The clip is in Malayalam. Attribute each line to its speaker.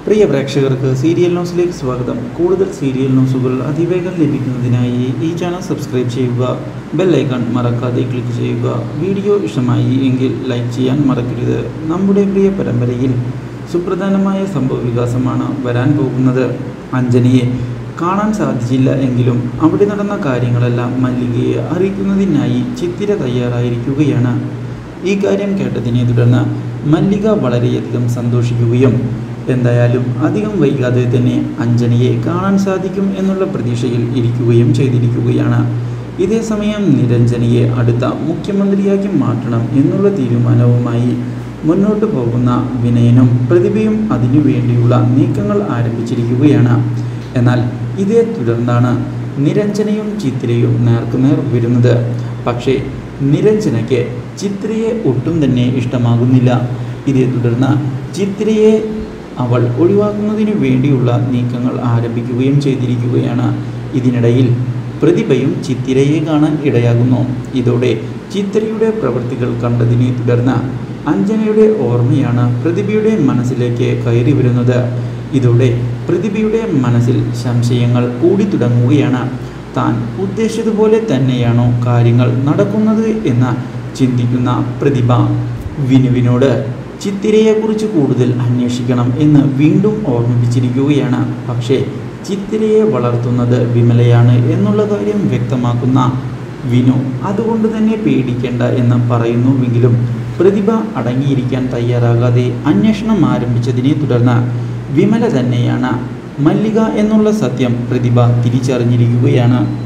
Speaker 1: പ്രിയ പ്രേക്ഷകർക്ക് സീരിയൽ ന്യൂസിലേക്ക് സ്വാഗതം കൂടുതൽ സീരിയൽ ന്യൂസുകൾ അതിവേഗം ലഭിക്കുന്നതിനായി ഈ ചാനൽ സബ്സ്ക്രൈബ് ചെയ്യുക ബെൽ ഐക്കൺ മറക്കാതെ ക്ലിക്ക് ചെയ്യുക വീഡിയോ ഇഷ്ടമായി എങ്കിൽ ലൈക്ക് ചെയ്യാൻ മറക്കരുത് നമ്മുടെ പ്രിയ പരമ്പരയിൽ സുപ്രധാനമായ സംഭവ വികാസമാണ് വരാൻ പോകുന്നത് അഞ്ജനയെ കാണാൻ സാധിച്ചില്ല എങ്കിലും അവിടെ നടന്ന കാര്യങ്ങളെല്ലാം മല്ലികയെ അറിയിക്കുന്നതിനായി ചിത്തിര തയ്യാറായിരിക്കുകയാണ് ഈ കാര്യം കേട്ടതിനെ തുടർന്ന് മല്ലിക വളരെയധികം സന്തോഷിക്കുകയും എന്തായാലും അധികം വൈകാതെ തന്നെ അഞ്ജനയെ കാണാൻ സാധിക്കും എന്നുള്ള പ്രതീക്ഷയിൽ ഇരിക്കുകയും ചെയ്തിരിക്കുകയാണ് ഇതേ സമയം നിരഞ്ജനയെ അടുത്ത മുഖ്യമന്ത്രിയാക്കി മാറ്റണം എന്നുള്ള തീരുമാനവുമായി മുന്നോട്ട് പോകുന്ന വിനയനും പ്രതിഭയും അതിനു വേണ്ടിയുള്ള നീക്കങ്ങൾ ആരംഭിച്ചിരിക്കുകയാണ് എന്നാൽ ഇതേ തുടർന്നാണ് നിരഞ്ജനയും ചിത്രയും നേർക്കുനേർ വരുന്നത് പക്ഷേ നിരഞ്ജനയ്ക്ക് ചിത്രയെ ഒട്ടും തന്നെ ഇഷ്ടമാകുന്നില്ല ഇതേ തുടർന്ന് ചിത്രയെ അവൾ ഒഴിവാക്കുന്നതിനു വേണ്ടിയുള്ള നീക്കങ്ങൾ ആരംഭിക്കുകയും ചെയ്തിരിക്കുകയാണ് ഇതിനിടയിൽ പ്രതിഭയും ചിത്തിരയെ കാണാൻ ഇടയാകുന്നു ഇതോടെ ചിത്രയുടെ പ്രവൃത്തികൾ കണ്ടതിനെ തുടർന്ന് അഞ്ജനയുടെ ഓർമ്മയാണ് പ്രതിഭയുടെ മനസ്സിലേക്ക് കയറി വരുന്നത് ഇതോടെ പ്രതിഭയുടെ മനസ്സിൽ സംശയങ്ങൾ കൂടി തുടങ്ങുകയാണ് താൻ ഉദ്ദേശിച്ചതുപോലെ തന്നെയാണോ കാര്യങ്ങൾ നടക്കുന്നത് എന്ന് ചിന്തിക്കുന്ന പ്രതിഭ വിനുവിനോട് ചിത്തിരയെക്കുറിച്ച് കൂടുതൽ അന്വേഷിക്കണം എന്ന് വീണ്ടും ഓർമ്മിപ്പിച്ചിരിക്കുകയാണ് പക്ഷേ ചിത്തിരയെ വളർത്തുന്നത് വിമലയാണ് എന്നുള്ള കാര്യം വ്യക്തമാക്കുന്ന വിനു അതുകൊണ്ട് തന്നെ പേടിക്കേണ്ട എന്ന് പറയുന്നുവെങ്കിലും പ്രതിഭ അടങ്ങിയിരിക്കാൻ തയ്യാറാകാതെ അന്വേഷണം ആരംഭിച്ചതിനെ തുടർന്ന് വിമല തന്നെയാണ് മല്ലിക എന്നുള്ള സത്യം പ്രതിഭ തിരിച്ചറിഞ്ഞിരിക്കുകയാണ്